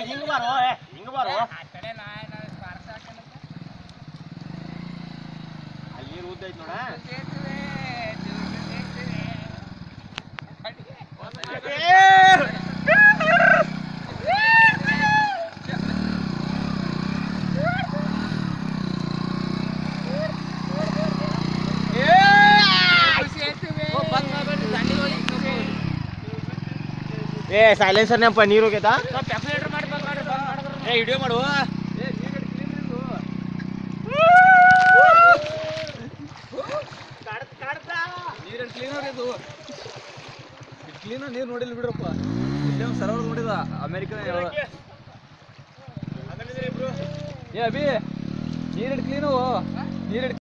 ಹಿಂಗ್ ಬಾರೋ ಏ, ಹಿಂಗ್ ಬಾರೋ ಅಲ್ಲಿ ನೀರು ಉದ್ದ ಐತ್ ನೋಡ ಏ ಸೈಲೆನ್ಸರ್ ನೆನಪ ನೀರು ಹೋಗ್ಯತಾ ಏ ವಿಡಿಯೋ ಮಾಡು ನೀರು ಕ್ಲೀನರ್ ಇದು ಕ್ಲೀನರ್ ನೀರು ನೋಡಿಲ್ಲ ಬಿಡ್ರಪ್ಪ ಇಲ್ಲೇ ಒಂದು ಸರ್ವರ್ ನೋಡಿದ ಅಮೆರಿಕದ ಏ ಅಭಿ ನೀರು ಕ್ಲೀನು ನೀರು